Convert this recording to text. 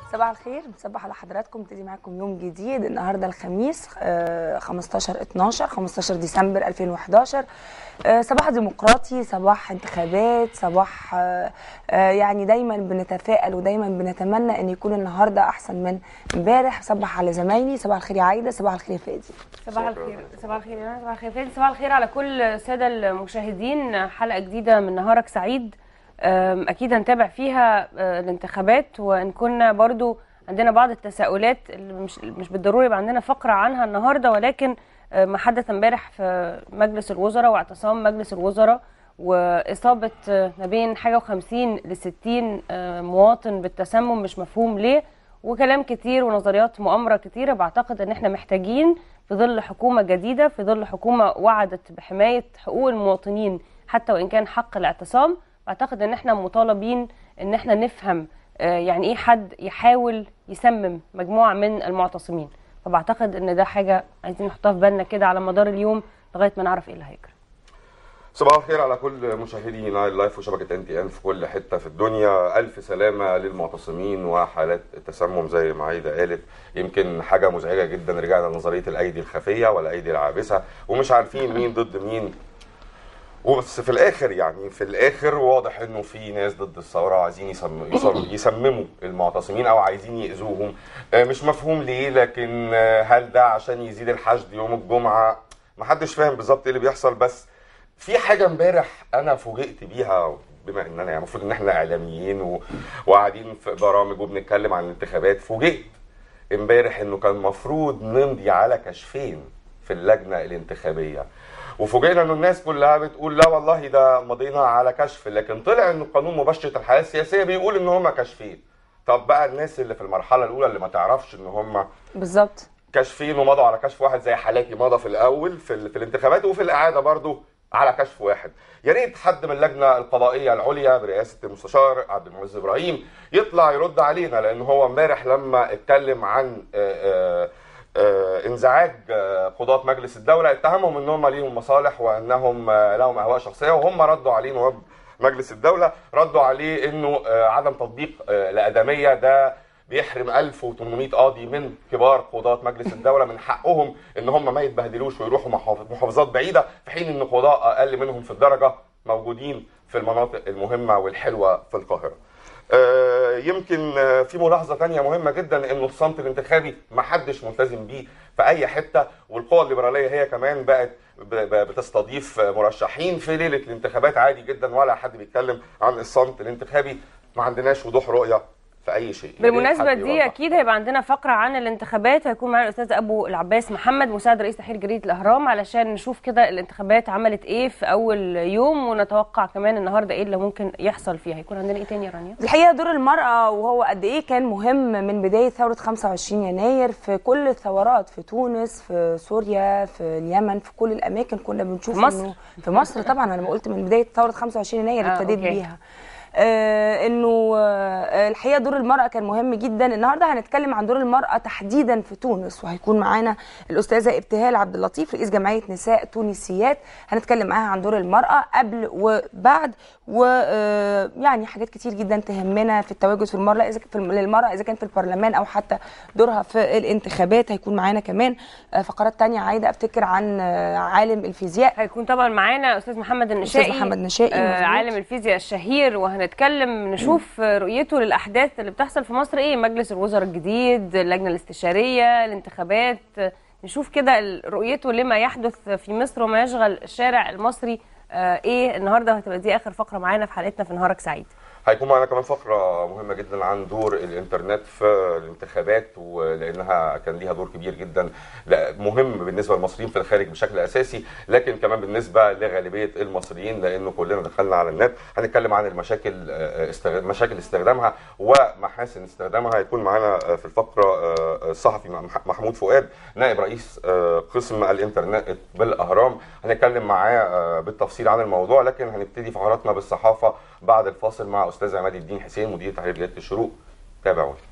صباح الخير مصبح على حضراتكم ابتدي معاكم يوم جديد النهارده الخميس آه، 15 12 15 ديسمبر 2011 آه، صباح ديمقراطي صباح انتخابات صباح آه، آه، يعني دايما بنتفائل ودايما بنتمنى ان يكون النهارده احسن من امبارح صبح على زمايلي صباح الخير يا عايده صباح الخير يا فادي صباح الخير صباح الخير يا ناس، صباح الخير فادي صباح الخير على كل الساده المشاهدين حلقه جديده من نهارك سعيد أم، اكيد هنتابع فيها أه، الانتخابات وان كنا برضو عندنا بعض التساؤلات اللي مش مش بالضروري يبقى عندنا فقره عنها النهارده ولكن أه، ما حدث امبارح في مجلس الوزراء واعتصام مجلس الوزراء واصابه أه، ما بين حاجه و50 ل 60 أه، مواطن بالتسمم مش مفهوم ليه وكلام كتير ونظريات مؤامره كتيره بعتقد ان احنا محتاجين في ظل حكومه جديده في ظل حكومه وعدت بحمايه حقوق المواطنين حتى وان كان حق الاعتصام بعتقد ان احنا مطالبين ان احنا نفهم آه، يعني ايه حد يحاول يسمم مجموعه من المعتصمين فبعتقد ان ده حاجه عايزين نحطها في بالنا كده على مدار اليوم لغايه ما نعرف ايه اللي هيجري صباح الخير على كل مشاهدي نايل لايف وشبكه ان تي ان في كل حته في الدنيا الف سلامه للمعتصمين وحالات التسمم زي ما عايده قالت يمكن حاجه مزعجه جدا رجعنا لنظريه الايدي الخفيه والايدي العابسه ومش عارفين مين ضد مين وبس في الاخر يعني في الاخر واضح انه في ناس ضد الثوره عايزين يسم... يسم... يسمموا المعتصمين او عايزين ياذوهم آه، مش مفهوم ليه لكن آه، هل ده عشان يزيد الحشد يوم الجمعه محدش فاهم بالظبط ايه اللي بيحصل بس في حاجه امبارح انا فوجئت بيها بما ان انا يعني المفروض ان احنا اعلاميين و... وقاعدين في برامج وبنتكلم عن الانتخابات فوجئت امبارح انه كان المفروض نمضي على كشفين في اللجنه الانتخابيه وفوجئنا انه الناس كلها بتقول لا والله ده مضينا على كشف لكن طلع انه قانون مباشره الحياه السياسيه بيقول ان هم كشفين طب بقى الناس اللي في المرحله الاولى اللي ما تعرفش ان هم بالظبط كشفين ومضوا على كشف واحد زي حالاتي مضى في الاول في, ال- في الانتخابات وفي الاعاده برضو على كشف واحد يا ريت حد من اللجنه القضائيه العليا برئاسه المستشار عبد المعز ابراهيم يطلع يرد علينا لان هو امبارح لما اتكلم عن آه، آه، آه، انزعاج آه، قضاة مجلس الدولة اتهمهم ان هم ليهم مصالح وانهم آه، لهم اهواء شخصية وهم ردوا عليه نواب مجلس الدولة ردوا عليه انه آه، عدم تطبيق آه، الادمية ده بيحرم 1800 قاضي من كبار قضاة مجلس الدولة من حقهم ان هم ما يتبهدلوش ويروحوا محافظ- محافظات بعيدة في حين ان قضاء اقل منهم في الدرجة موجودين في المناطق المهمة والحلوة في القاهرة. آه، يمكن آه، في ملاحظه تانية مهمه جدا انه الصمت الانتخابي ما حدش ملتزم بيه في اي حته والقوى الليبراليه هي كمان بقت ب- ب- بتستضيف آه، مرشحين في ليله الانتخابات عادي جدا ولا حد بيتكلم عن الصمت الانتخابي ما عندناش وضوح رؤيه في اي شيء يا ريت بالمناسبه حد دي يوضح. اكيد هيبقى عندنا فقره عن الانتخابات هيكون معانا الاستاذ ابو العباس محمد مساعد رئيس تحرير جريده الاهرام علشان نشوف كده الانتخابات عملت ايه في اول يوم ونتوقع كمان النهارده ايه اللي ممكن يحصل فيها هيكون عندنا ايه تاني يا رانيا الحقيقه دور المراه وهو قد ايه كان مهم من بدايه ثوره 25 يناير في كل الثورات في تونس في سوريا في اليمن في كل الاماكن كنا بنشوف في مصر؟ إنه في مصر طبعا انا ما قلت من بدايه ثوره 25 يناير آه، ابتديت أوكي. بيها آه انه آه الحقيقه دور المراه كان مهم جدا النهارده هنتكلم عن دور المراه تحديدا في تونس وهيكون معانا الاستاذه ابتهال عبد اللطيف رئيس جمعيه نساء تونسيات هنتكلم معاها عن دور المراه قبل وبعد ويعني حاجات كتير جدا تهمنا في التواجد في المراه اذا في الم- للمراه اذا كان في البرلمان او حتى دورها في الانتخابات هيكون معانا كمان آه، فقرات تانية عايده افتكر عن آه، عالم الفيزياء هيكون طبعا معانا استاذ محمد النشائي أستاذ محمد نشائي، آه مظبوط. عالم الفيزياء الشهير وهنتكلم نشوف آه، رؤيته للاحداث اللي بتحصل في مصر ايه مجلس الوزراء الجديد اللجنه الاستشاريه الانتخابات آه، نشوف كده ال- رؤيته لما يحدث في مصر وما يشغل الشارع المصري آه ايه النهارده هتبقى دي اخر فقره معانا في حلقتنا في نهارك سعيد هيكون معانا كمان فقرة مهمة جدا عن دور الانترنت في الانتخابات ولانها كان ليها دور كبير جدا لا، مهم بالنسبة للمصريين في الخارج بشكل اساسي لكن كمان بالنسبة لغالبية المصريين لانه كلنا دخلنا على النت هنتكلم عن المشاكل آه، استغ- مشاكل استخدامها ومحاسن استخدامها هيكون معانا آه، في الفقرة آه، الصحفي مح- محمود فؤاد نائب رئيس آه، قسم الانترنت بالاهرام هنتكلم معاه آه، بالتفصيل عن الموضوع لكن هنبتدي فقراتنا بالصحافة بعد الفاصل مع استاذ عماد الدين حسين مدير تحرير جريده الشروق تابعونا